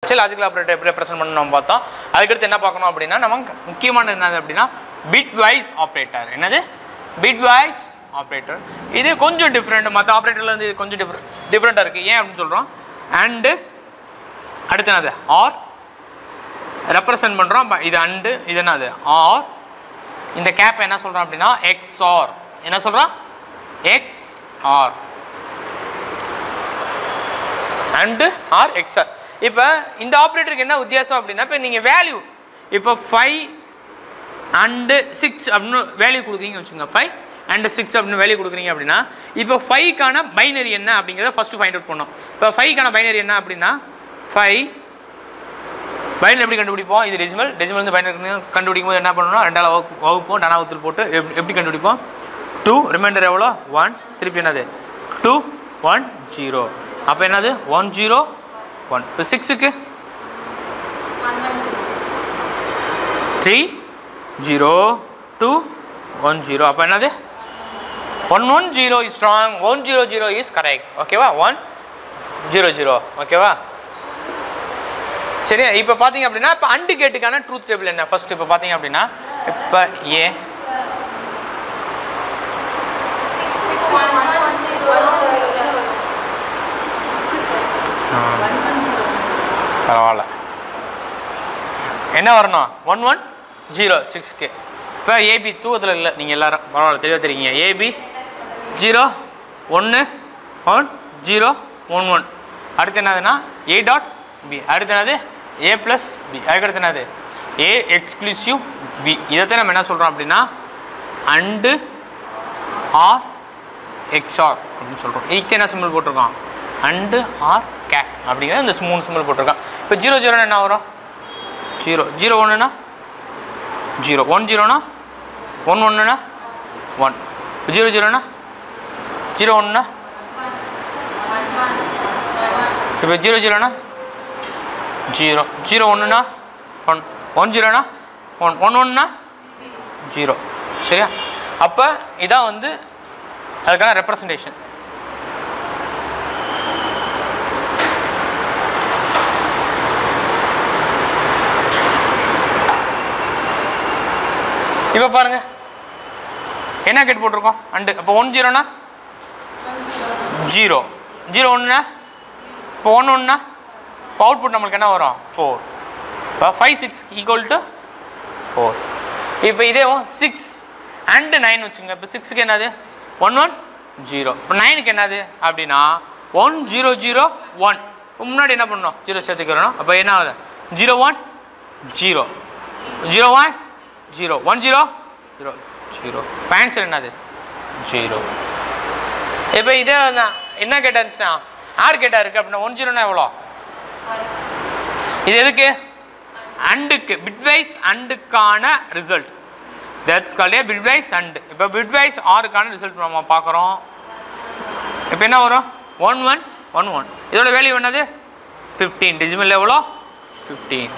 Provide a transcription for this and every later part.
வச்சு logical operator எப்படி represent பண்ணணும் நம்ம பார்த்தோம் அதுக்கடுத்து என்ன பார்க்கணும் அப்படின்னா நமக்கு முக்கியமானது என்னது அப்படின்னா பிட் வைஸ் ஆப்ரேட்டர் என்னது பிட் வைஸ் ஆப்ரேட்டர் இது கொஞ்சம் டிஃப்ரெண்ட் மற்ற ஆப்ரேட்டர்ல இருந்து இது கொஞ்சம் டிஃப்ரெண்ட் டிஃப்ரெண்ட்டாக இருக்குது ஏன் அப்படின்னு சொல்கிறோம் அண்டு அடுத்து என்னது ஆர் ரெப்ரசன்ட் பண்ணுறோம் இது அண்டு இது என்னது ஆர் இந்த கேப் என்ன சொல்கிறோம் அப்படின்னா எக்ஸ் ஆர் என்ன சொல்கிறோம் XOR and or XOR இப்போ இந்த ஆப்ரேட்டருக்கு என்ன வித்தியாசம் அப்படின்னா இப்போ நீங்கள் வேல்யூ இப்போ ஃபைவ் அண்டு சிக்ஸ் அப்படின்னு வேல்யூ கொடுக்குறீங்க வச்சுக்கோங்க ஃபைவ் அண்டு சிக்ஸ் அப்படின்னு வேல்யூ கொடுக்குறீங்க அப்படின்னா இப்போ ஃபைவ்க்கான பைனரி என்ன அப்படிங்கிறத ஃபஸ்ட்டு ஃபைண்ட் அவுட் பண்ணோம் இப்போ ஃபைவ்க்கான பைனரி என்ன அப்படின்னா ஃபைவ் பைனரி எப்படி கண்டுபிடிப்போம் இது டெசிமல் டெசிமல் வந்து பைனரி கண்டுபிடிக்கும் போது என்ன பண்ணணும் ரெண்டாவது வகுப்பு வகுப்போம் டனாவத்தில் போட்டு எப்- எப்படி கண்டுபிடிப்போம் டூ ரிமைண்டர் எவ்வளோ ஒன் திருப்பி என்னது டூ ஒன் ஜீரோ அப்போ என்னது ஒன் ஜீரோ ஒன் இப்போ சிக்ஸுக்கு three zero two one zero அப்போ என்னது one one zero is strong one zero zero is correct ஓகேவா ஒன் ஜீரோ ஜீரோ ஓகேவா சரியா இப்போ பார்த்தீங்க அப்படின்னா இப்போ அண்டு கேட்டுக்கான ட்ரூத் டேபிள் என்ன ஃபர்ஸ்ட் இப்போ பார்த்தீங்க அப்படின்னா இப்போ ஏ பரவாயில்ல என்ன வரணும் ஒன் ஒன் ஜீரோ சிக்ஸ்க்கு இப்போ ஏபி தூக்கத்தில் இல்லை நீங்கள் எல்லாரும் பரவாயில்ல தெளிவாக தெரியுங்க ஏபி ஜீரோ ஒன்று ஒன் ஜீரோ ஒன் ஒன் அடுத்து என்னதுன்னா ஏ டாட் பி அடுத்து என்னது ஏ ப்ளஸ் பி அதுக்கடுத்து என்னது ஏ எக்ஸ்க்ளூசிவ் பி இதைத்தான் நம்ம என்ன சொல்கிறோம் அப்படின்னா அண்டு ஆர் எக்ஸ்ஆர் அப்படின்னு சொல்கிறோம் இதுக்கு என்ன சிம்பிள் போட்டிருக்கோம் அண்டு ஆர் கேட் அப்படிங்கிற இந்த மூணு சிம்பிள் போட்டிருக்கான் இப்போ ஜீரோ ஜீரோனா என்ன வரும் ஜீரோ ஜீரோ ஒன்றுனா ஜீரோ ஒன் ஜீரோனா ஒன் ஒன்றுனா ஒன் ஜீரோ ஜீரோனா ஜீரோ ஒன்றுனா இப்போ ஜீரோ ஜீரோனா ஜீரோ ஜீரோ ஒன்றுனா ஒன் ஒன் ஜீரோனா ஒன் ஒன் ஒன்றுனா ஜீரோ சரியா அப்போ இதான் வந்து அதுக்கான ரெப்ரசன்டேஷன் இப்போ பாருங்க என்ன கேட் போட்டிருக்கோம் அண்டு அப்போ ஒன் ஜீரோனா ஜீரோ ஜீரோ ஒன்றுனா இப்போ ஒன்று ஒன்றுனா இப்போ அவுட்புட் நம்மளுக்கு என்ன வரும் ஃபோர் இப்போ five six equal to four இப்போ இதேவும் சிக்ஸ் அண்டு நைன் வச்சுங்க இப்போ சிக்ஸுக்கு என்னது ஒன் ஒன் ஜீரோ இப்போ நைனுக்கு என்னது அப்படின்னா ஒன் ஜீரோ ஜீரோ ஒன் முன்னாடி என்ன பண்ணணும் ஜீரோ சேர்த்துக்கிறோம் அப்போ என்ன ஆகுது zero one zero zero one zero one zero zero zero answer என்னது ஜீரோ இப்போ இதே தான் என்ன கேட்டா இருந்துச்சுன்னா ஆர் கேட்டா இருக்குது அப்படின்னா ஒன் ஜீரோனா எவ்வளோ இது எதுக்கு அண்டுக்கு பிட்வைஸ் அண்டுக்கான result that's called a bitwise and இப்போ பிட்வைஸ் ஆருக்கான ரிசல்ட் நம்ம பார்க்குறோம் இப்போ என்ன வரும் ஒன் ஒன் ஒன் ஒன் இதோட வேல்யூ என்னது ஃபிஃப்டீன் டிஜிமல் எவ்வளோ ஃபிஃப்டீன்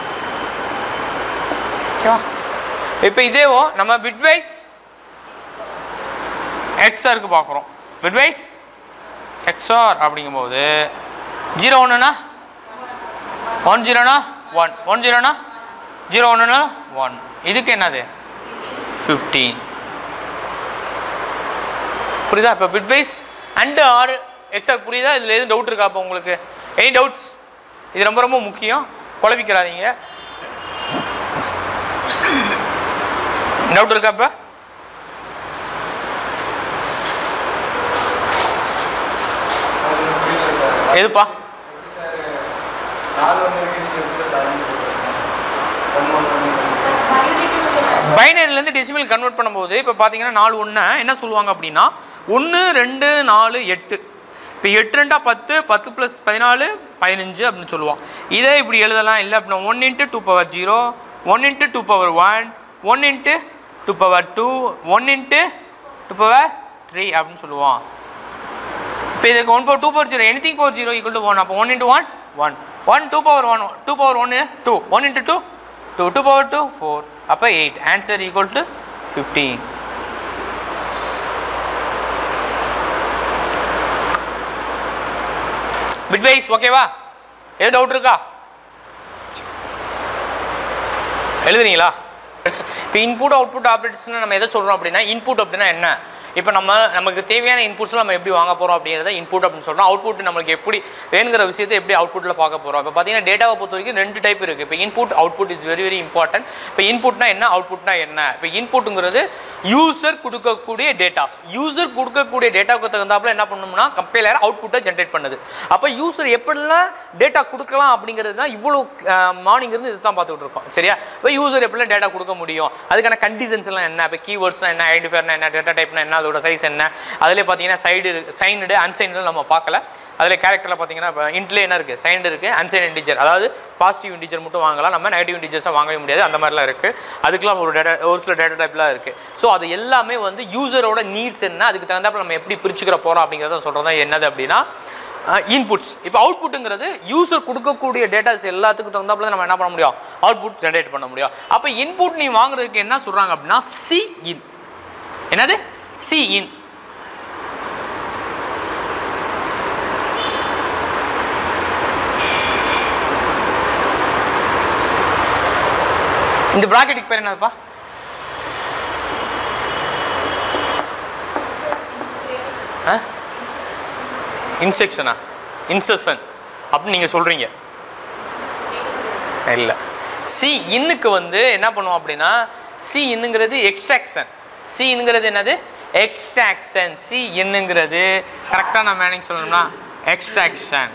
ஓகேவா இப்போ இதேவோ நம்ம பிட்வைஸ் எக்ஸ்ஆருக்கு பார்க்குறோம் பிட்வைஸ் எக்ஸ்ஆர் அப்படிங்கும்போது ஜீரோ ஒன்றுனா ஒன் ஜீரோனா ஒன் ஒன் ஜீரோனா ஜீரோ ஒன்றுனா ஒன் இதுக்கு என்னது ஃபிஃப்டீன் புரியுதா இப்போ பிட்வைஸ் அண்டு ஆறு எக்ஸ்ஆர் புரியுதா இதில் எதுவும் டவுட் இருக்கா இப்போ உங்களுக்கு எனி டவுட்ஸ் இது ரொம்ப ரொம்ப முக்கியம் குழப்பிக்கிறாதீங்க டவுட் இருக்கா இப்போ எதுப்பா பைனரிலேருந்து டெசிமல் கன்வெர்ட் பண்ணும்போது இப்போ பார்த்தீங்கன்னா நாலு ஒன்று என்ன சொல்லுவாங்க அப்படின்னா ஒன்று ரெண்டு நாலு எட்டு இப்போ எட்டு ரெண்டா பத்து பத்து ப்ளஸ் பதினாலு பதினஞ்சு அப்படின்னு சொல்லுவோம் இதே இப்படி எழுதலாம் இல்லை அப்படின்னா one into two power zero one into two power one one into two power two one into two power three அப்படின்னு சொல்லுவோம் இப்போ இதுக்கு one power two power zero anything power zero equal to one அப்போ one into one one one two power one two power ஒன்று two one into two two two power two four அப்போ eight answer equal to fifteen bitwise ஓகேவா ஏது doubt இருக்கா எழுதுறீங்களா இப்போ input output ஆப்ரேட்டர்ஸ்னு நம்ம எதை சொல்கிறோம் அப்படின்னா இன்புட் அப்படின்னா என்ன இப்போ நம்ம நமக்கு தேவையான இன்புட்ஸ்லாம் நம்ம எப்படி வாங்க போகிறோம் அப்படிங்கிறத இன்புட் அப்படின்னு சொல்கிறோம் அவுட்புட் நம்மளுக்கு எப்படி வேணுங்கிற விஷயத்தை எப்படி அவுட்புட்டில் பார்க்க போகிறோம் இப்போ பார்த்தீங்கன்னா டேட்டாவை பொறுத்த வரைக்கும் ரெண்டு டைப் இருக்குது இப்போ input output is very very important இப்போ இன்புட்னா என்ன அவுட்புட்னா என்ன இப்போ இன்புட்டுங்கிறது யூசர் கொடுக்கக்கூடிய டேட்டாஸ் யூசர் கொடுக்கக்கூடிய டேட்டாவுக்கு தகுந்தாப்புல என்ன பண்ணணும்னா கம்பைலர் அவுட்புட்டை ஜென்ரேட் பண்ணுது அப்போ யூசர் எப்படிலாம் டேட்டா கொடுக்கலாம் அப்படிங்கிறது தான் இவ்வளோ மார்னிங் இருந்து இது தான் பார்த்துக்கிட்டு இருக்கோம் சரியா இப்போ யூசர் எப்படிலாம் டேட்டா கொடுக்க முடியும் அதுக்கான கண்டிஷன்ஸ் எல்லாம் என்ன இப்போ கீவேர்ட்ஸ்லாம் என்ன ஐடென்டிஃபயர்னா என்ன டேட்டா டைப்னா என்ன அதோட சைஸ் என்ன அதில் பார்த்தீங்கன்னா சைடு சைனடு அன்சைனடு நம்ம பார்க்கல அதில் கேரக்டரில் பார்த்தீங்கன்னா இப்போ இன்ட்ல என்ன இருக்குது சைன்டு இருக்குது அன்சைன் இன்டிஜர் அதாவது பாசிட்டிவ் இன்டிஜர் மட்டும் வாங்கலாம் நம்ம நெகட்டிவ் இன்டிஜர்ஸாக வாங்கவே முடியாது அந்த மாதிரிலாம் இருக்குது அதுக்கெல்லாம் ஒரு டேட்டா ஒரு சில டேட்டா டைப்லாம் இருக்குது ஸோ அது எல்லாமே வந்து யூசரோட நீட்ஸ் என்ன அதுக்கு தகுந்தாப்புல நம்ம எப்படி பிரிச்சுக்கிற போகிறோம் அப்படிங்கிறத சொல்கிறது தான் என்னது அப்படின்னா இன்புட்ஸ் இப்போ அவுட்புட்டுங்கிறது யூசர் கொடுக்கக்கூடிய டேட்டாஸ் எல்லாத்துக்கும் தகுந்தாப்புல தான் நம்ம என்ன பண்ண முடியும் அவுட்புட் ஜென்ரேட் பண்ண முடியும் அப்போ இன்புட் நீ வாங்குறதுக்கு என்ன சொல்கிறாங்க அப்படின்னா சி இன் என்னது சி இன் இந்த ப்ராக்கெட்டுக்கு பேர் என்னதுப்பா ஆ இன்செக்ஷனா இன்செக்ஷன் அப்படின்னு நீங்கள் சொல்கிறீங்க இல்லை சி இன்னுக்கு வந்து என்ன பண்ணுவோம் அப்படின்னா சி இன்னுங்கிறது எக்ஸ்ட்ராக்ஷன் சி இன்னுங்கிறது என்னது எக்ஸ்ட்ராக்ஷன் சி இன்னுங்கிறது கரெக்டாக நான் மேனிங் சொல்லணும்னா எக்ஸ்ட்ராக்ஷன்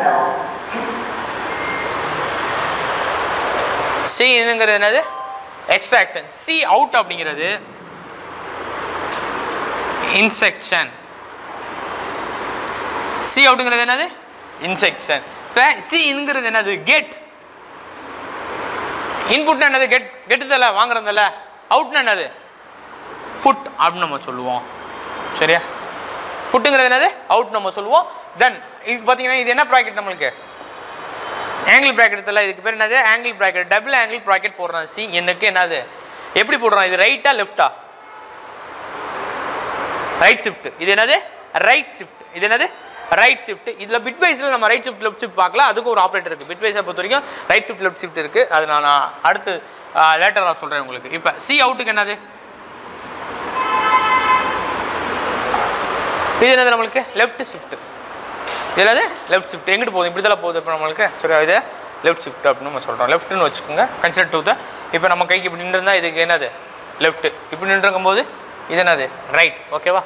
சி என்னங்கிறது என்னது எக்ஸ்ட்ராக்ஷன் சி அவுட் அப்படிங்கிறது இன்செக்ஷன் சி அவுட்டுங்கிறது என்னது இன்செக்ஷன் இப்போ சி இன்ங்கிறது என்னது கெட் இன்புட்னா என்னது கெட் கெட்டுதல்ல வாங்குறதில்ல அவுட்னா என்னது புட் அப்படின்னு நம்ம சொல்லுவோம் சரியா புட்டுங்கிறது என்னது அவுட் நம்ம சொல்லுவோம் தென் இதுக்கு பார்த்தீங்கன்னா இது என்ன ப்ராக்கெட் நம்மளுக்கு ஆங்கிள் ப்ராக்கெட் தெரியல இதுக்கு பேர் என்னது angle bracket double angle bracket போடுறோம் சி என்னக்கு என்னது எப்படி போடுறோம் இது ரைட்டா லெஃப்டா ரைட் ஷிஃப்ட் இது என்னது ரைட் ஷிஃப்ட் இது என்னது ரைட் ஷிஃப்ட் இதில் பிட் வைஸில் நம்ம ரைட் ஷிஃப்ட் லெஃப்ட் ஷிஃப்ட் பார்க்கல அதுக்கு ஒரு ஆப்ரேட்டர் இருக்குது பிட் வைஸை பொறுத்த வரைக்கும் ரைட் ஷிஃப்ட் லெஃப்ட் ஷிஃப்ட் இருக்குது அது நான் நான் அடுத்து லேட்டராக சொல்கிறேன் உங்களுக்கு இப்போ சி அவுட்டுக்கு என்னது இது என்னது நம்மளுக்கு லெஃப்ட் ஷிஃப்ட் இது என்னது லெஃப்ட் ஷிஃப்ட் எங்கிட்டு போகுது இப்படி தான் போகுது இப்போ நம்மளுக்கு சரி இது லெஃப்ட் ஷிஃப்ட் அப்படின்னு நம்ம சொல்கிறோம் லெஃப்ட்னு வச்சுக்கோங்க கன்சிடர் டு த இப்போ நம்ம கைக்கு இப்படி நின்றுருந்தா இதுக்கு என்னது லெஃப்ட் இப்படி நின்றுருக்கும் போது இது என்னது ரைட் ஓகேவா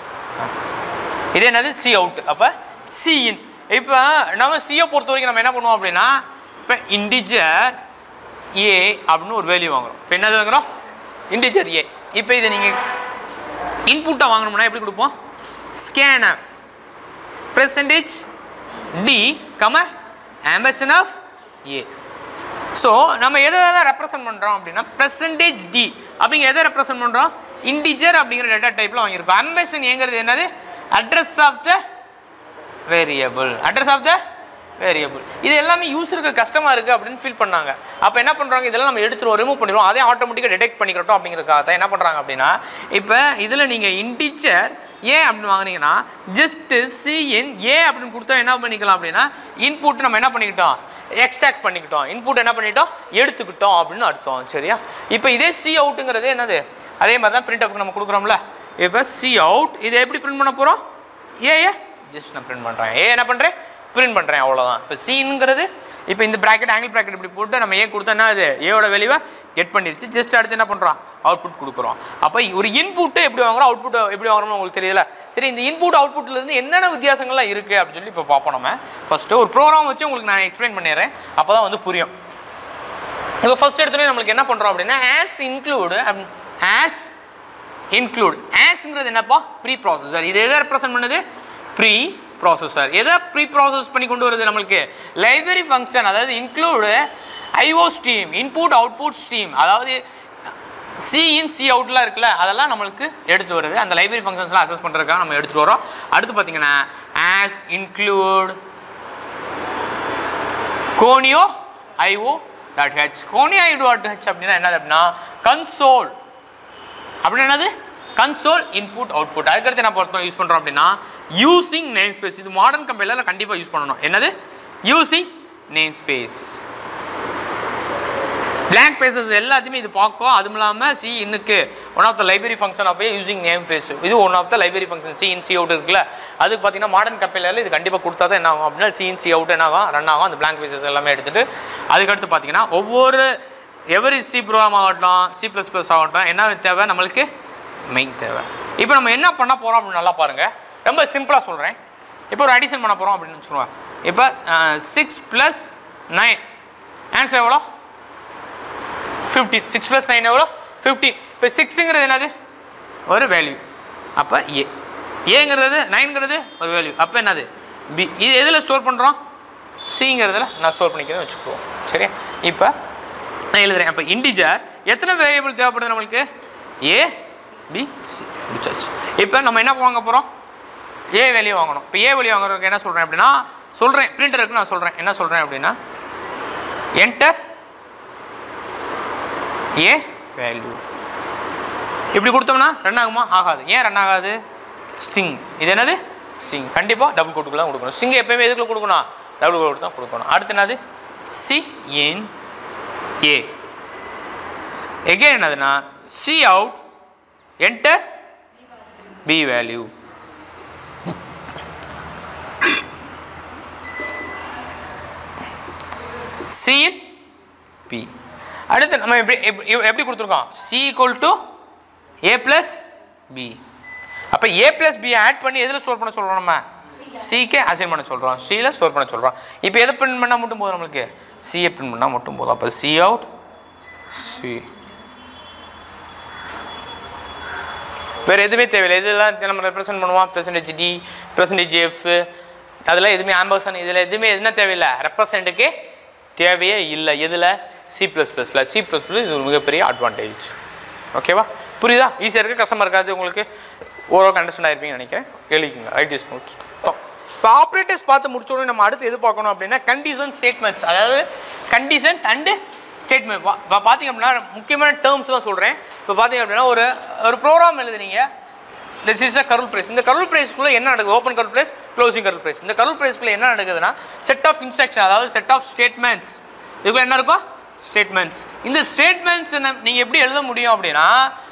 இது என்னது சி அவுட் அப்போ சி இன் இப்போ நம்ம சியை பொறுத்த வரைக்கும் நம்ம என்ன பண்ணுவோம் அப்படின்னா இப்போ இண்டிஜர் ஏ அப்படின்னு ஒரு வேல்யூ வாங்குறோம் இப்போ என்னது வாங்குறோம் இண்டிஜர் ஏ இப்போ இதை நீங்கள் இன்புட்டை வாங்கணும்னா எப்படி கொடுப்போம் scanf percentage D comma ampersand of A so நம்ம எதை எதை ரெப்ரசன்ட் பண்ணுறோம் அப்படின்னா பெர்சன்டேஜ் டி அப்படிங்க எதை ரெப்ரசன்ட் பண்ணுறோம் இன்டிஜர் அப்படிங்கிற டேட்டா டைப்பில் வாங்கியிருக்கோம் அம்பேஷன் ஏங்கிறது என்னது address of the variable address of the variable இது எல்லாமே யூஸருக்கு கஷ்டமாக இருக்குது அப்படின்னு ஃபீல் பண்ணாங்க அப்போ என்ன பண்ணுறாங்க இதெல்லாம் நம்ம எடுத்துருவோம் ரிமூவ் பண்ணிடுவோம் அதே ஆட்டோமேட்டிக்காக டிடெக்ட் பண்ணிக்கிறோம் அப்படிங்கிறதுக்காக தான் என்ன பண்ணுறாங்க அப்படின்னா இப்போ இதில் நீங்கள் இன்டிஜர் ஏன் அப்படின்னு வாங்குனீங்கன்னா ஜஸ்ட்டு சிஎன் ஏ அப்படின்னு கொடுத்தா என்ன பண்ணிக்கலாம் அப்படின்னா இன்புட் நம்ம என்ன பண்ணிக்கிட்டோம் எக்ஸ்ட்ராக்ட் பண்ணிக்கிட்டோம் இன்புட் என்ன பண்ணிட்டோம் எடுத்துக்கிட்டோம் அப்படின்னு அர்த்தம் சரியா இப்போ இதே சி அவுட்டுங்கிறது என்னது அதே மாதிரி தான் பிரிண்ட் ஆஃப்க்கு நம்ம கொடுக்குறோம்ல இப்போ சி அவுட் இதை எப்படி பிரிண்ட் பண்ண போகிறோம் ஏ ஏ ஜஸ்ட் நான் பிரிண்ட் பண்ணுறேன் ஏ என்ன பண்ணுறேன் பிரிண்ட் பண்ணுறேன் அவ்வளோதான் இப்போ சீனுங்கிறது இப்போ இந்த ப்ராக்கெட் ஆங்கிள் ப்ராக்கெட் இப்படி போட்டு நம்ம ஏ கொடுத்தா என்ன அது ஏவோட வெளிவை கெட் பண்ணிருச்சு ஜஸ்ட் அடுத்து என்ன பண்ணுறோம் அவுட்புட் கொடுக்குறோம் அப்போ ஒரு இன்புட்டு எப்படி வாங்குறோம் அவுட்புட் எப்படி வாங்குறோம்னு உங்களுக்கு தெரியல சரி இந்த இன்புட் அவுட்புட்லேருந்து என்னென்ன வித்தியாசங்கள்லாம் இருக்குது அப்படின்னு சொல்லி இப்போ பார்ப்போம் நம்ம ஃபஸ்ட்டு ஒரு ப்ரோக்ராம் வச்சு உங்களுக்கு நான் எக்ஸ்பிளைன் பண்ணிடுறேன் அப்போ தான் வந்து புரியும் இப்போ ஃபர்ஸ்ட் எடுத்தோடனே நம்மளுக்கு என்ன பண்ணுறோம் அப்படின்னா ஆஸ் இன்க்ளூடு ஆஸ் இன்க்ளூட் ஆஸ்ங்கிறது என்னப்பா ப்ரீ ப்ராசஸர் இது எதை ரெப்ரசன்ட் பண்ணுது ப்ரீ ப்ராசஸர் எதை ப்ரீ ப்ராசஸ் பண்ணி கொண்டு வருது நம்மளுக்கு லைப்ரரி ஃபங்க்ஷன் அதாவது include IO stream input output stream அதாவது சி இன் சி அவுட்லாம் இருக்குல்ல அதெல்லாம் நம்மளுக்கு எடுத்து வருது அந்த லைப்ரரி ஃபங்க்ஷன்ஸ்லாம் அசஸ் பண்ணுறதுக்காக நம்ம எடுத்துகிட்டு வரோம் அடுத்து பார்த்தீங்கன்னா ஆஸ் இன்க்ளூட் கோனியோ ஐஓ டாட் ஹெச் கோனியோ ஐஓ டாட் ஹெச் அப்படின்னா என்னது அப்படின்னா கன்சோல் அப்படின்னா என்னது கன்சோல் இன்புட் அவுட்புட் அதுக்கடுத்து என்ன பொறுத்தோம் யூஸ் பண்ணுறோம் அப்படின்னா யூசிங் நேம் ஸ்பேஸ் இது மாடர்ன் கம்பெனியில் கண்டிப்பாக யூஸ் பண்ணணும் என்னது யூசிங் நேம் ஸ்பேஸ் blank பேசஸ் எல்லாத்தையுமே இது பார்க்கும் அதுவும் இல்லாமல் சி இன்னுக்கு one of the library function of using namespace இது one of the library function C in C out இருக்குல்ல அதுக்கு பார்த்தீங்கன்னா மாடர்ன் கம்பெனியில் இது கண்டிப்பாக கொடுத்தா தான் என்ன ஆகும் அப்படின்னா சி இன் சி அவுட் என்ன ஆகும் ரன் ஆகும் அந்த blank பேசஸ் எல்லாமே எடுத்துட்டு அதுக்கடுத்து பார்த்தீங்கன்னா ஒவ்வொரு எவரி சி ப்ரோக்ராம் ஆகட்டும் சி ப்ளஸ் ப்ளஸ் ஆகட்டும் என்ன தேவை நம்மளுக்கு மெயின் தேவை இப்போ நம்ம என்ன பண்ண போகிறோம் அப்படின்னு நல்லா பாருங்கள் ரொம்ப சிம்பிளாக சொல்கிறேன் இப்போ ஒரு அடிஷன் பண்ண போகிறோம் அப்படின்னு வச்சுக்கோங்க இப்போ சிக்ஸ் ப்ளஸ் நைன் ஆன்சர் எவ்வளோ ஃபிஃப்டீன் சிக்ஸ் ப்ளஸ் நைன் எவ்வளோ ஃபிஃப்டீன் இப்போ சிக்ஸுங்கிறது என்னது ஒரு வேல்யூ அப்போ ஏ ஏங்கிறது நைன்ங்கிறது ஒரு வேல்யூ அப்போ என்னது பி இது எதில் ஸ்டோர் பண்ணுறோம் சிங்கிறதுல நான் ஸ்டோர் பண்ணிக்கிறேன்னு வச்சுக்குவோம் சரியா இப்போ நான் எழுதுறேன் அப்போ இண்டிஜர் எத்தனை வேரியபிள் தேவைப்படுது நம்மளுக்கு ஏ பி சி முடிச்சாச்சு இப்போ நம்ம என்ன வாங்க போகிறோம் ஏ வேல்யூ வாங்கணும் இப்போ ஏ வேல்யூ வாங்குறதுக்கு என்ன சொல்கிறேன் அப்படின்னா சொல்கிறேன் பிரிண்டருக்கு நான் சொல்கிறேன் என்ன சொல்கிறேன் அப்படின்னா என்டர் ஏ வேல்யூ இப்படி கொடுத்தோம்னா ரன் ஆகுமா ஆகாது ஏன் ரன் ஆகாது ஸ்டிங் இது என்னது ஸ்டிங் கண்டிப்பாக டபுள் கோட்டுக்குள்ள தான் கொடுக்கணும் ஸ்டிங் எப்பயுமே எதுக்குள்ள கொடுக்கணும் டபுள் கோட்டு தான் கொடுக்கணும் அடுத்து என்னது சி இன் ஏ எகெயின் என்னதுன்னா C out enter B value C in B அடுத்து நம்ம எப்படி எப்படி எப்படி கொடுத்துருக்கோம் C equal to A plus B அப்போ ஏ ப்ளஸ் பி ஆட் பண்ணி எதில் ஸ்டோர் பண்ண சொல்கிறோம் நம்ம சிக்கே அசைன் பண்ண சொல்கிறோம் சியில் ஸ்டோர் பண்ண சொல்கிறோம் இப்போ எதை பிரிண்ட் பண்ணால் மட்டும் போதும் நம்மளுக்கு சியை பிரிண்ட் பண்ணால் மட்டும் போதும் அப்போ சி அவுட் சி வேறு எதுவுமே தேவையில்லை இதெல்லாம் நம்ம ரெப்ரசென்ட் பண்ணுவோம் பெர்சன்டேஜ் டி பெர்சன்டேஜ் எஃப் அதெல்லாம் எதுவுமே ஆம்பர்சன் இதில் எதுவுமே என்ன தேவையில்லை ரெப்ரசன்ட்டுக்கு தேவையே இல்லை எதில் சி ப்ளஸ் ப்ளஸில் சி ப்ளஸ் ப்ளஸ் இது ஒரு மிகப்பெரிய அட்வான்டேஜ் ஓகேவா புரியுதா ஈஸியாக இருக்குது கஷ்டமாக இருக்காது உங்களுக்கு ஓரளவுக்கு அண்டர்ஸ்டாண்ட் ஆயிருப்பீங்கன்னு நினைக்கிறேன் எழுதிக்கோங்க ஐடிஎஸ் நோட்ஸ் இப்போ ஆப்ரேட்டர்ஸ் பார்த்து முடிச்ச உடனே நம்ம அடுத்து எது பார்க்கணும் அப்படின்னா கண்டிஷன் ஸ்டேட்மெண்ட்ஸ் அதாவது கண்டிஷன்ஸ் அண்டு ஸ்டேட்மெண்ட் இப்போ பார்த்தீங்க அப்படின்னா முக்கியமான டேர்ம்ஸ்லாம் சொல்கிறேன் இப்போ பார்த்தீங்க அப்படின்னா ஒரு ஒரு ப்ரோக்ராம் எழுதுறீங்க திஸ் இஸ் அ கருள் பிரைஸ் இந்த கருள் பிரைஸ்க்குள்ளே என்ன நடக்குது ஓப்பன் கருள் பிரைஸ் க்ளோசிங் கருள் பிரைஸ் இந்த கருள் பிரைஸ்க்குள்ளே என்ன நடக்குதுன்னா செட் ஆஃப் இன்ஸ்ட்ரக்ஷன் அதாவது செட் ஆஃப் ஸ்டேட்மெண்ட்ஸ் இதுக்குள்ள என்ன இருக்கும் ஸ்டேட்மெண்ட்ஸ் இந்த ஸ்டேட்மெண்ட்ஸ் நீங்கள் எப்படி எழுத முடியும் அப்படின்னா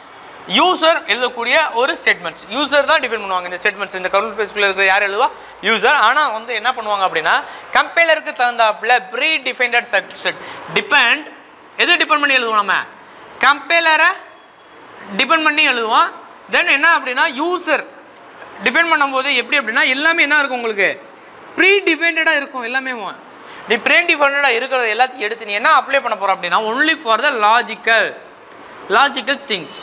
யூசர் எழுதக்கூடிய ஒரு ஸ்டேட்மெண்ட்ஸ் யூசர் தான் டிஃபைன் பண்ணுவாங்க இந்த ஸ்டேட்மெண்ட்ஸ் இந்த கருள் பேஜ்குள்ள இருக்கிற யார் எழுதுவா யூசர் ஆனால் வந்து என்ன பண்ணுவாங்க அப்படின்னா கம்பைலருக்கு தகுந்தாப்புல ப்ரீ டிஃபைண்டட் சப்செட் டிபெண்ட் எது டிபெண்ட் பண்ணி எழுதுவோம் நம்ம கம்பைலரை டிபெண்ட் பண்ணி எழுதுவோம் தென் என்ன அப்படின்னா யூசர் டிஃபைன் பண்ணும்போது எப்படி அப்படின்னா எல்லாமே என்ன இருக்கும் உங்களுக்கு ப்ரீ டிஃபைண்டடாக இருக்கும் எல்லாமே நீ ப்ரீ டிஃபைண்டடாக இருக்கிறத எல்லாத்தையும் எடுத்து நீ என்ன அப்ளை பண்ண போகிற அப்படின்னா only for the logical logical things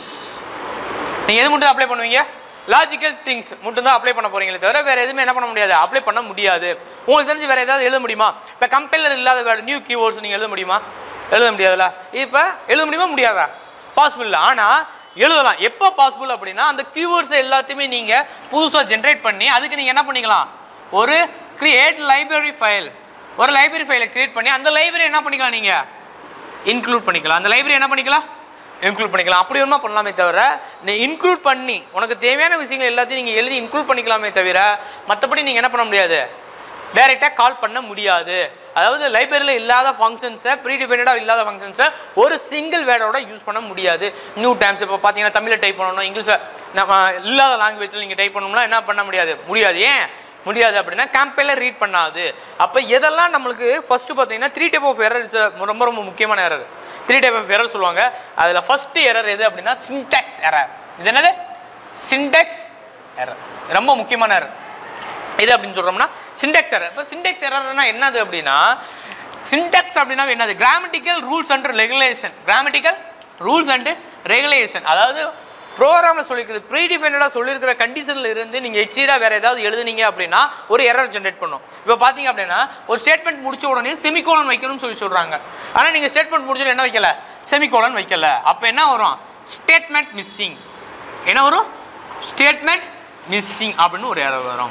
நீங்கள் எது மட்டும் அப்ளை பண்ணுவீங்க லாஜிக்கல் திங்ஸ் மட்டும் தான் அப்ளை பண்ண போறீங்களே தவிர வேறு எதுவுமே என்ன பண்ண முடியாது அப்ளை பண்ண முடியாது உங்களுக்கு தெரிஞ்சு வேறு ஏதாவது எழுத முடியுமா இப்போ கம்பெனியில் இல்லாத வேறு நியூ கீவேர்ட்ஸ் நீங்கள் எழுத முடியுமா எழுத முடியாதுல்ல இப்போ எழுத முடியுமா முடியாதா பாசிபிள் இல்லை ஆனால் எழுதலாம் எப்போ பாசிபிள் அப்படின்னா அந்த கீவேர்ட்ஸ் எல்லாத்தையுமே நீங்கள் புதுசாக ஜென்ரேட் பண்ணி அதுக்கு நீங்கள் என்ன பண்ணிக்கலாம் ஒரு கிரியேட் லைப்ரரி ஃபைல் ஒரு லைப்ரரி ஃபைலை கிரியேட் பண்ணி அந்த லைப்ரரி என்ன பண்ணிக்கலாம் நீங்கள் இன்க்ளூட் பண்ணிக்கலாம் அந்த லைப்ரரி என்ன பண்ணிக்கலாம் இன்க்ளூட் பண்ணிக்கலாம் அப்படி ஒன்றுமா பண்ணலாமே தவிர நீ இன்க்ளூட் பண்ணி உனக்கு தேவையான விஷயங்கள் எல்லாத்தையும் நீங்கள் எழுதி இன்க்ளூட் பண்ணிக்கலாமே தவிர மற்றபடி நீங்கள் என்ன பண்ண முடியாது டைரெக்டாக கால் பண்ண முடியாது அதாவது லைப்ரரியில் இல்லாத ஃபங்க்ஷன்ஸை ப்ரீடிபெண்டாக இல்லாத ஃபங்க்ஷன்ஸை ஒரு சிங்கிள் வேர்டோட யூஸ் பண்ண முடியாது நியூ டைம்ஸ் இப்போ பார்த்தீங்கன்னா தமிழில் டைப் பண்ணணும் இங்கிலீஷில் நம்ம இல்லாத லாங்குவேஜில் நீங்கள் டைப் பண்ணணும்னா என்ன பண்ண முடியாது முடியாது ஏன் முடியாது அப்படின்னா கேம்பெயினில் ரீட் பண்ணாது அப்போ எதெல்லாம் நம்மளுக்கு ஃபஸ்ட்டு பார்த்தீங்கன்னா த்ரீ டைப் ஆஃப் எரர்ஸ் ரொம்ப ரொம்ப முக்கியமான error three type of error சொல்லுவாங்க அதில் ஃபஸ்ட்டு எரர் எது அப்படின்னா சின்டாக்ஸ் எரர் இது என்னது சின்டாக்ஸ் எரர் ரொம்ப முக்கியமான எரர் இது அப்படின்னு சொல்கிறோம்னா சின்டெக்ஸ் எரர் இப்போ சின்டெக்ஸ் எரர்னா என்னது அப்படின்னா சின்டெக்ஸ் அப்படின்னா என்னது grammatical rules and regulation grammatical rules and regulation அதாவது ப்ரோக்ராமில் சொல்லியிருக்குது ப்ரீ டிஃபைனடாக சொல்லியிருக்கிற கண்டிஷனில் இருந்து நீங்கள் எக்ஸீடாக வேறு ஏதாவது எழுதுனீங்க அப்படின்னா ஒரு எரர் ஜென்ரேட் பண்ணும் இப்போ பார்த்தீங்க அப்படின்னா ஒரு ஸ்டேட்மெண்ட் முடிச்ச உடனே செமிகோலன் வைக்கணும்னு சொல்லி சொல்கிறாங்க ஆனால் நீங்கள் ஸ்டேட்மெண்ட் முடிச்சோட என்ன வைக்கல செமிகோலன் வைக்கல அப்போ என்ன வரும் ஸ்டேட்மெண்ட் மிஸ்ஸிங் என்ன வரும் ஸ்டேட்மெண்ட் மிஸ்ஸிங் அப்படின்னு ஒரு எரர் வரும்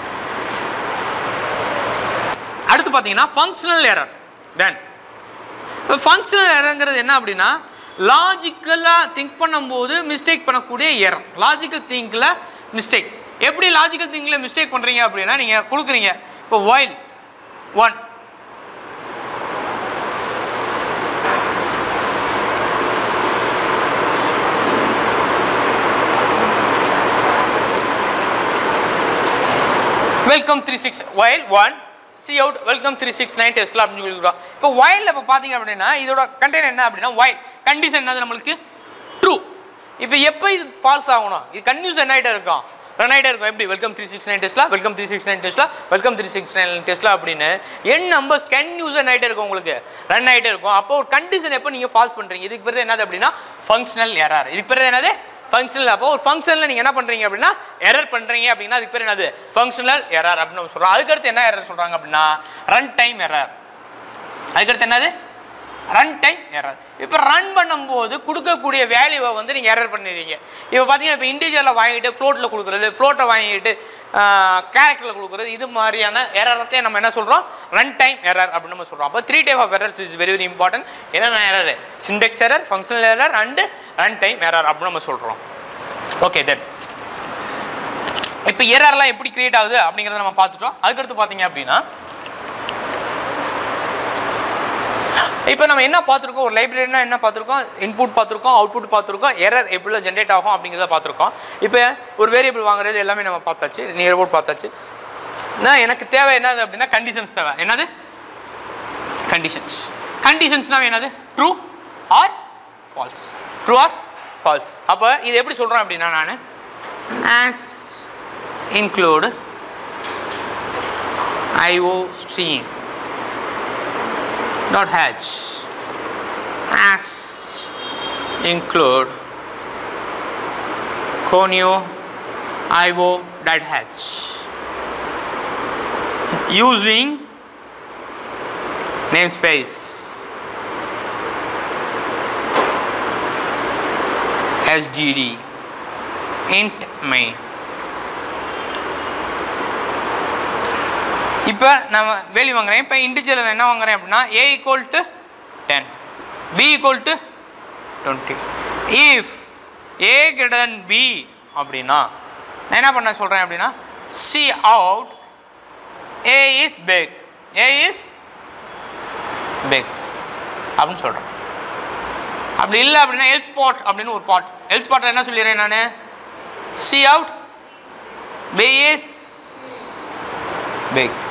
அடுத்து பார்த்தீங்கன்னா ஃபங்க்ஷனல் எரர் தென் இப்போ ஃபங்க்ஷனல் எரருங்கிறது என்ன அப்படின்னா லாஜிக்கலாக திங்க் பண்ணும்போது மிஸ்டேக் பண்ணக்கூடிய எரர் லாஜிக்கல் திங்கில் மிஸ்டேக் எப்படி லாஜிக்கல் திங்கில் மிஸ்டேக் பண்ணுறீங்க அப்படின்னா நீங்கள் கொடுக்குறீங்க இப்போ while one welcome three six while one C out welcome three six nine டெஸ்ட்ல அப்படின்னு சொல்லிக்கிறோம் இப்போ ஒயிலில் இப்போ பார்த்தீங்க அப்படின்னா இதோட கண்டெய்னர் என்ன அப்படின்னா ஒயில் கண்டிஷன் என்னது நம்மளுக்கு ட்ரூ இப்போ எப்போ இது ஃபால்ஸ் ஆகணும் இது கன்யூஸ் என்ன ஆகிட்டே இருக்கும் ரன் ஆகிட்டே இருக்கும் எப்படி வெல்கம் த்ரீ சிக்ஸ் நைன் டெஸ்ட்ல வெல்கம் த்ரீ சிக்ஸ் நைன் டெஸ்ட்ல வெல்கம் த்ரீ சிக்ஸ் நைன் டெஸ்ட்ல அப்படின்னு என் நம்பர்ஸ் கன்யூஸ் என்ன ஆகிட்டே இருக்கும் உங்களுக்கு ரன் ஆகிட்டே இருக்கும் அப்போ ஒரு கண்டிஷன் எப்போ நீங்கள் ஃபால்ஸ் பண்ணுறீங்க இதுக்கு பேர் என்னது அப்படின்னா ஃபங்க்ஷனல் எரர் இதுக்கு பேர் என்னது ஃபங்க்ஷனல் அப்போ ஒரு ஃபங்க்ஷனில் நீங்கள் என்ன பண்ணுறீங்க அப்படின்னா எரர் பண்ணுறீங்க அப்படின்னா அதுக்கு பேர் என்னது ஃபங்க்ஷனல் எரர் அப்படின்னு நம்ம சொல்கிறோம் அதுக்கடுத்து என்ன எரர் சொல்கிறாங்க அப்படின்னா ரன் டைம் எரர் அதுக்கடுத்து என்னது ரன் டைம் எரர் இப்போ ரன் பண்ணும்போது கொடுக்கக்கூடிய வேல்யூவை வந்து நீங்கள் எரர் பண்ணிடுறீங்க இப்போ பார்த்தீங்கன்னா இப்போ இண்டிவிஜுவலில் வாங்கிட்டு ஃப்ளோட்டில் கொடுக்குறது ஃப்ளோட்டை வாங்கிட்டு கேரக்டரில் கொடுக்குறது இது மாதிரியான எரரத்தையும் நம்ம என்ன சொல்கிறோம் ரன் டைம் எரர் அப்படின்னு நம்ம சொல்கிறோம் அப்போ three type of errors is very very important என்னென்ன error syntax error functional error and run time error அப்படின்னு நம்ம சொல்கிறோம் ஓகே தென் இப்போ எரர்லாம் எப்படி கிரியேட் ஆகுது அப்படிங்கிறத நம்ம பார்த்துட்டோம் அதுக்கடுத்து பார்த்தீங்க அப்படின்னா இப்போ நம்ம என்ன பார்த்துருக்கோம் ஒரு லைப்ரரினா என்ன பார்த்துருக்கோம் இன்புட் பார்த்துருக்கோம் அவுட்புட் பார்த்துருக்கோம் எரர் எப்படி ஜென்ரேட் ஆகும் அப்படிங்கிறத பார்த்துருக்கோம் இப்போ ஒரு வேரியபிள் வாங்குறது எல்லாமே நம்ம பார்த்தாச்சு நியர் போர்ட் பார்த்தாச்சு நான் எனக்கு தேவை என்னது அப்படின்னா கண்டிஷன்ஸ் தேவை என்னது கண்டிஷன்ஸ் கண்டிஷன்ஸ்னால் என்னது true or false true or false அப்போ இது எப்படி சொல்கிறேன் அப்படின்னா நான் hash include IO stream dot hatch as include conio io dot hatch using namespace sdd int main இப்போ நம்ம வேல்யூ வாங்குறேன் இப்போ இண்டிஜுவல் என்ன வாங்குறேன் அப்படின்னா A equal to ten B equal to twenty if A greater than B அப்படின்னா நான் என்ன பண்ண சொல்கிறேன் அப்படின்னா C out A is big A is big அப்படின்னு சொல்கிறேன் அப்படி இல்லை அப்படின்னா எல் ஸ்பாட் அப்படின்னு ஒரு பாட் எல் ஸ்பாட்டில் என்ன சொல்லிடுறேன் நான் C out B is big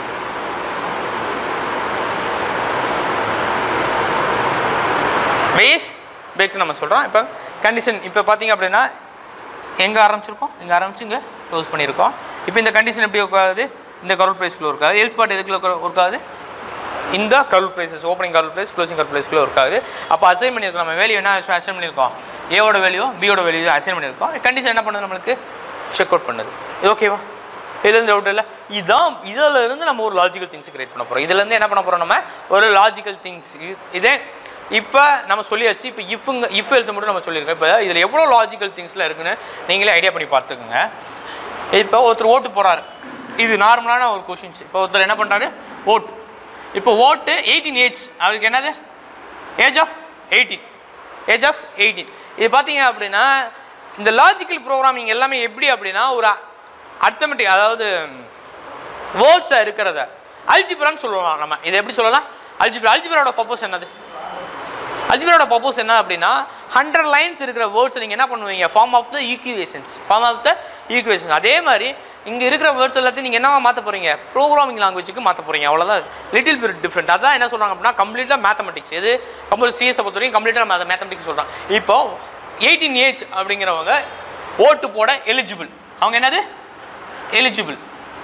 பேஸ் பேக் நம்ம சொல்கிறோம் இப்போ கண்டிஷன் இப்போ பார்த்தீங்க அப்படின்னா எங்கே ஆரம்பிச்சிருக்கோம் இங்கே ஆரம்பிச்சு இங்கே க்ளோஸ் பண்ணியிருக்கோம் இப்போ இந்த கண்டிஷன் எப்படி உட்காது இந்த கரோல் ப்ரைஸ்க்குள்ள இருக்காது எல் ஸ்பாட் எதுக்குள்ள இருக்காது இந்த கருள் ப்ரைஸஸ் ஓப்பனிங் கருள் ப்ரைஸ் க்ளோசிங் கருள் ப்ரைஸ்க்குள்ள இருக்காது அப்போ அசைன் பண்ணியிருக்கோம் நம்ம வேல்யூ என்ன அசைன் பண்ணியிருக்கோம் ஏவோட வேல்யூ பியோட வேல்யூ அசைன் பண்ணியிருக்கோம் கண்டிஷன் என்ன பண்ணுது நம்மளுக்கு செக் அவுட் பண்ணுது இது ஓகேவா இதுலேருந்து டவுட் இல்லை இதுதான் இதில் இருந்து நம்ம ஒரு லாஜிக்கல் திங்ஸ் கிரியேட் பண்ண போகிறோம் இதுலேருந்து என்ன பண்ண போகிறோம் நம்ம ஒரு லாஜிக்கல் திங்ஸ் இதே இப்போ நம்ம சொல்லியாச்சு இப்போ இஃப்ங்க இஃப் எல்ஸ் மட்டும் நம்ம சொல்லியிருக்கோம் இப்போ இதில் எவ்வளோ லாஜிக்கல் திங்ஸில் இருக்குன்னு நீங்களே ஐடியா பண்ணி பார்த்துக்குங்க இப்போ ஒருத்தர் ஓட்டு போகிறாரு இது நார்மலான ஒரு கொஷின்ஸ் இப்போ ஒருத்தர் என்ன பண்ணுறாரு ஓட்டு இப்போ ஓட்டு எயிட்டீன் ஏஜ் அவருக்கு என்னது age of eighteen age of eighteen இது பார்த்தீங்க அப்படின்னா இந்த லாஜிக்கல் ப்ரோக்ராமிங் எல்லாமே எப்படி அப்படின்னா ஒரு அர்த்தமெட்டிக் அதாவது வேர்ட்ஸாக இருக்கிறத அல்ஜிப்ரான்னு சொல்லலாம் நம்ம இதை எப்படி சொல்லலாம் அல்ஜிப்ரா அல்ஜிப்ராவோட பர்பஸ் என்னது அல்ஜிப்ராவோட பர்பஸ் என்ன அப்படின்னா ஹண்ட்ரட் லைன்ஸ் இருக்கிற வேர்ட்ஸ் நீங்கள் என்ன பண்ணுவீங்க form of the equations form of the equations அதே மாதிரி இங்கே இருக்கிற வேர்ட்ஸ் எல்லாத்தையும் நீங்கள் என்னவா மாற்ற போகிறீங்க ப்ரோக்ராமிங் லாங்குவேஜுக்கு மாற்ற போகிறீங்க அவ்வளோதான் லிட்டில் பிட் டிஃப்ரெண்ட் அதான் என்ன சொல்கிறாங்க அப்படின்னா கம்ப்ளீட்டாக மேத்தமெட்டிக்ஸ் இது கம்ப்யூட்டர் சிஎஸை பொறுத்த வரைக்கும் கம்ப்ளீட்டாக மேத்த மேத்தமெட்டிக்ஸ் சொல்கிறாங்க இப்போ எயிட்டீன் ஏஜ் அப்படிங்கிறவங்க ஓட்டு போட எலிஜிபிள் அவங்க என்னது எலிஜிபிள்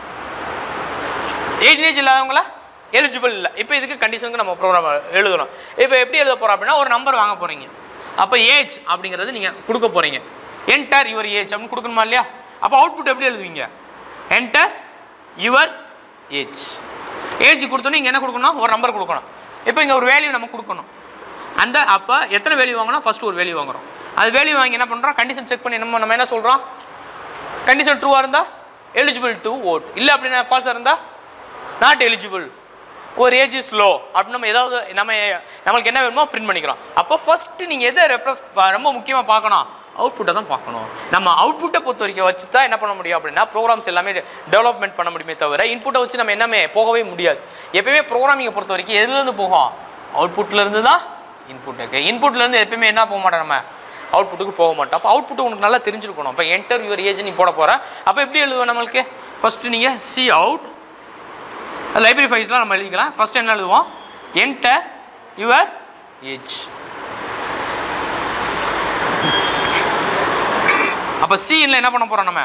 எயிட்டீன் ஏஜ் இல்லாதவங்களா எலிஜிபிள் இல்லை இப்போ இதுக்கு கண்டிஷனுக்கு நம்ம ப்ரோக்ராம் எழுதணும் இப்போ எப்படி எழுத போகிறோம் அப்படின்னா ஒரு நம்பர் வாங்க போகிறீங்க அப்போ ஏஜ் அப்படிங்கிறது நீங்கள் கொடுக்க போகிறீங்க என்டர் யுவர் ஏஜ் அப்படின்னு கொடுக்கணுமா இல்லையா அப்போ அவுட்புட் எப்படி எழுதுவீங்க என்டர் யுவர் ஏஜ் ஏஜ் கொடுத்தோன்னே இங்கே என்ன கொடுக்கணும் ஒரு நம்பர் கொடுக்கணும் இப்போ இங்கே ஒரு வேல்யூ நம்ம கொடுக்கணும் அந்த அப்போ எத்தனை வேல்யூ வாங்கணும் ஃபஸ்ட்டு ஒரு வேல்யூ வாங்குறோம் அது வேல்யூ வாங்கி என்ன பண்ணுறோம் கண்டிஷன் செக் பண்ணி நம்ம நம்ம என்ன சொல்கிறோம் கண்டிஷன் ட்ரூவாக இருந்தால் எலிஜிபிள் டு ஓட் இல்லை அப்படின்னா ஃபால்ஸாக இருந்தால் நாட் எலிஜிபிள் ஒரு ஏஜ் இஸ் லோ அப்படின்னு நம்ம ஏதாவது நம்ம நம்மளுக்கு என்ன வேணுமோ பிரிண்ட் பண்ணிக்கிறோம் அப்போ ஃபஸ்ட்டு நீங்கள் எதை ரெப்ரஸ் ரொம்ப முக்கியமாக பார்க்கணும் அவுட்புட்டை தான் பார்க்கணும் நம்ம அவுட்புட்டை பொறுத்த வரைக்கும் வச்சு தான் என்ன பண்ண முடியும் அப்படின்னா ப்ரோக்ராம்ஸ் எல்லாமே டெவலப்மெண்ட் பண்ண முடியுமே தவிர இன்புட்டை வச்சு நம்ம என்னமே போகவே முடியாது எப்பயுமே ப்ரோக்ராமிங்கை பொறுத்த வரைக்கும் எதுலேருந்து போகும் அவுட்புட்லேருந்து தான் இன்புட்டுக்கு இன்புட்லேருந்து எப்பயுமே என்ன போக மாட்டோம் நம்ம அவுட்புட்டுக்கு போக மாட்டோம் அப்போ அவுட்புட் உனக்கு நல்லா தெரிஞ்சிருக்கணும் அப்போ என்டர் யுவர் ஏஜ் நீ போட போகிற அப்போ எப்படி எழுதுவேன் நம்மளுக்கு ஃபஸ்ட்டு நீங்கள் சி அவுட் லைப்ரரி ஃபைல்ஸ்லாம் நம்ம எழுதிக்கலாம் ஃபஸ்ட் என்ன எழுதுவோம் என்டர் யுவர் ஏஜ் அப்போ சீனில் என்ன பண்ண போகிறோம் நம்ம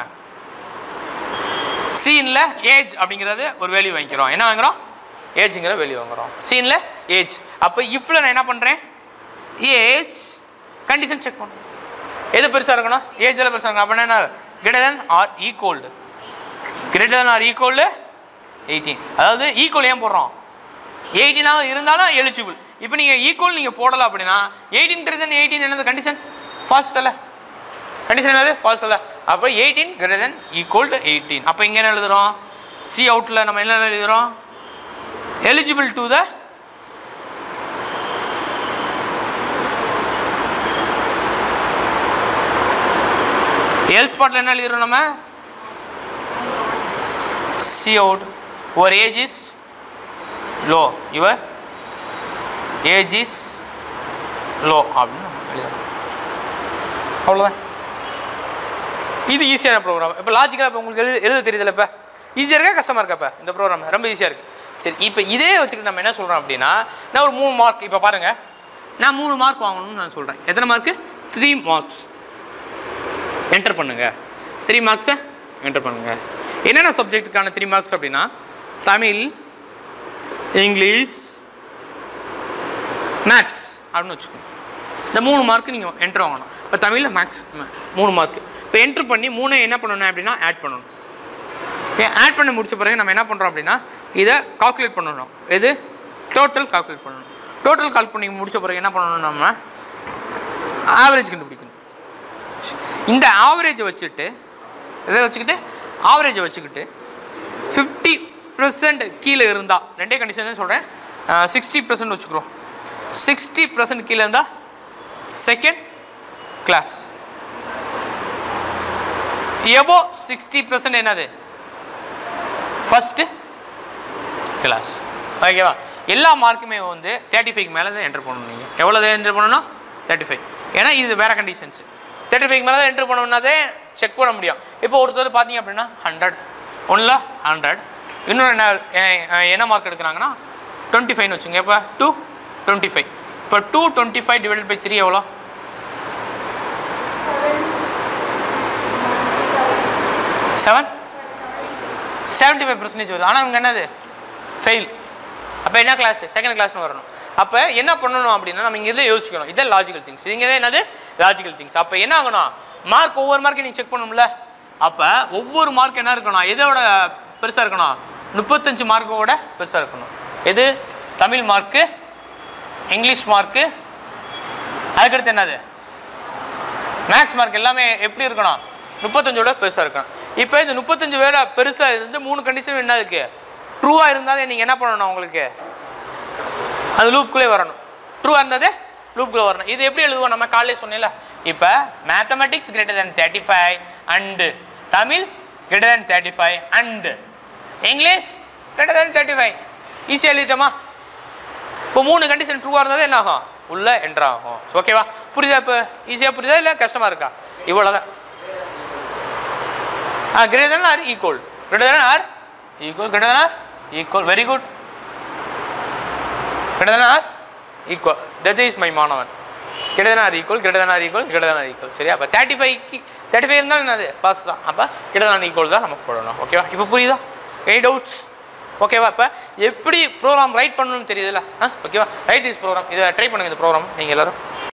சீனில் ஏஜ் அப்படிங்கிறது ஒரு வேல்யூ வாங்கிக்கிறோம் என்ன வாங்குறோம் ஏஜுங்கிற வேல்யூ வாங்குறோம் சீனில் ஏஜ் அப்போ இஃப்ல நான் என்ன பண்ணுறேன் ஏஜ் கண்டிஷன் செக் பண்ணுறேன் எது பெருசாக இருக்கணும் ஏஜ் எல்லாம் பெருசாக இருக்கணும் அப்படின்னா என்ன greater than or equal to greater than or equal to eighteen அதாவது ஈக்குவல் ஏன் போடுறோம் எயிட்டீனாவது இருந்தாலும் எலிஜிபிள் இப்போ நீங்கள் ஈக்குவல் நீங்கள் போடலை அப்படின்னா எயிட்டீன் கிரேட்டர் தென் எயிட்டீன் என்னது கண்டிஷன் ஃபால்ஸ் தலை கண்டிஷன் என்னது ஃபால்ஸ் அல்ல அப்போ eighteen greater than equal to eighteen அப்போ இங்கே என்ன எழுதுகிறோம் சி அவுட்டில் நம்ம என்ன எழுதுகிறோம் எலிஜிபிள் டு த எல் ஸ்பாட்டில் என்ன எழுதுகிறோம் நம்ம C out your age is low your age is low அப்படின்னு நம்ம எழுதுறோம் அவ்வளோதான் இது ஈஸியான ப்ரோக்ராம் இப்போ லாஜிக்கலாக இப்போ உங்களுக்கு எழுத எழுத தெரியுதுல்ல இப்போ ஈஸியாக இருக்கா கஷ்டமாக இருக்கா இப்போ இந்த ப்ரோக்ராம் ரொம்ப ஈஸியாக இருக்குது சரி இப்போ இதே வச்சுக்கிட்டு நம்ம என்ன சொல்கிறோம் அப்படின்னா நான் ஒரு மூணு மார்க் இப்போ பாருங்கள் நான் மூணு மார்க் வாங்கணும்னு நான் சொல்கிறேன் எத்தனை மார்க்கு த்ரீ மார்க்ஸ் என்டர் பண்ணுங்கள் த்ரீ மார்க்ஸை என்டர் பண்ணுங்கள் என்னென்ன சப்ஜெக்ட்டுக்கான த்ரீ மார்க்ஸ் அப்படின்னா தமிழ் இங்கிலீஷ் மேத்ஸ் அப்படின்னு வச்சுக்கோங்க இந்த மூணு மார்க்கு நீங்கள் என்ட்ரு வாங்கணும் இப்போ தமிழில் மேக்ஸ் மூணு மார்க்கு இப்போ என்ட்ரு பண்ணி மூணு என்ன பண்ணணும் அப்படின்னா ஆட் பண்ணணும் ஆட் பண்ணி முடிச்ச பிறகு நம்ம என்ன பண்ணுறோம் அப்படின்னா இதை கால்குலேட் பண்ணணும் எது டோட்டல் கால்குலேட் பண்ணணும் டோட்டல் கால் பண்ணி முடிச்ச பிறகு என்ன பண்ணணும் நம்ம ஆவரேஜ் கண்டுபிடிக்கணும் இந்த ஆவரேஜை வச்சுட்டு இதை வச்சுக்கிட்டு ஆவரேஜை வச்சுக்கிட்டு ஃபிஃப்டி பர்சன்ட் கீழே இருந்தால் ரெண்டே கண்டிஷன் தான் சொல்கிறேன் சிக்ஸ்டி பர்சன்ட் வச்சுக்கிறோம் சிக்ஸ்டி பர்சன்ட் கீழே இருந்தால் second class above sixty percent என்னது ஃபஸ்ட்டு கிளாஸ் ஓகேவா எல்லா மார்க்குமே வந்து தேர்ட்டி ஃபைவ் மேலே தான் என்டர் பண்ணணும் நீங்கள் எவ்வளோ என்டர் பண்ணணும் தேர்ட்டி ஃபைவ் ஏன்னா இது வேறு கண்டிஷன்ஸ் தேர்ட்டி ஃபைவ் மேலே தான் என்டர் பண்ணணும்னாதே செக் பண்ண முடியும் இப்போ ஒருத்தர் பார்த்தீங்க அப்படின்னா ஹண்ட்ரட் ஒன்றில் ஹண்ட்ரட் இன்னொன்று என்ன அஹ் என்ன மார்க் எடுக்கிறாங்கன்னா டுவெண்ட்டி ஃபைவ்னு வச்சுங்க இப்போ டூ டுவெண்ட்டி ஃபைவ் இப்போ two twenty five divide by three எவ்வளோ செவன் செவன்ட்டி ஃபைவ் பர்சன்டேஜ் வருது ஆனால் இங்கே என்னது ஃபெயில் அப்போ என்ன கிளாஸ் செகண்ட் கிளாஸ்னு வரணும் அப்போ என்ன பண்ணணும் அப்படின்னா நம்ம இங்கே இதை யோசிக்கணும் இதான் லாஜிக்கல் திங்ஸ் இங்கே தான் என்னது லாஜிக்கல் திங்ஸ் அப்போ என்ன ஆகணும் மார்க் ஒவ்வொரு மார்க்கையும் நீங்கள் செக் பண்ணணும்ல அப்போ ஒவ்வொரு மார்க் என்ன இருக்கணும் எதோட பெருசாக இருக்கணும் முப்பத்தஞ்சு மார்க்கோட பெருசாக இருக்கணும் எது தமிழ் மார்க்கு இங்கிலீஷ் மார்க்கு அதுக்கடுத்து என்னது மேக்ஸ் மார்க் எல்லாமே எப்படி இருக்கணும் முப்பத்தஞ்சோட பெருசாக இருக்கணும் இப்போ இந்த முப்பத்தஞ்சு வேட பெருசாக இருந்து மூணு கண்டிஷன் என்ன இருக்கு ட்ரூவாக இருந்தாலே நீங்கள் என்ன பண்ணணும் உங்களுக்கு அது லூப்குள்ளே வரணும் ட்ரூவாக இருந்தாதே லூப்குள்ளே வரணும் இது எப்படி எழுதுவோம் நம்ம காலையில சொன்னேன்ல இப்போ mathematics greater than thirty five and Tamil greater than thirty five and English greater than thirty five ஈஸியாக எழுதிட்டோமா இப்போ மூணு கண்டிஷன் ட்ரூவாக இருந்தால் என்ன ஆகும் உள்ளே என்ட்ரு ஆகும் ஓகேவா புரியுதா இப்போ ஈஸியாக புரியுதா இல்லை கஷ்டமாக இருக்கா இவ்வளோதான் ஆ greater than or equal greater than or equal greater than or equal very good greater than or equal that is my மாணவன் greater than or equal greater than or equal greater than or equal சரியா அப்போ thirty ஃபைவ்க்கு thirty five இருந்தாலும் என்னது pass தான் அப்போ greater than equal தான் நம்ம போடணும் ஓகேவா இப்போ புரியுதா எனி டவுட்ஸ் ஓகேவா இப்போ எப்படி ப்ரோக்ராம் ரைட் பண்ணணும்னு தெரியுதுல்ல ஆ ஓகேவா ரைட் திஸ் ப்ரோக்ராம் இதை ட்ரை பண்ணுங்கள் இந்த ப்ரோக்ராம் நீங்கள் எல்லோரும்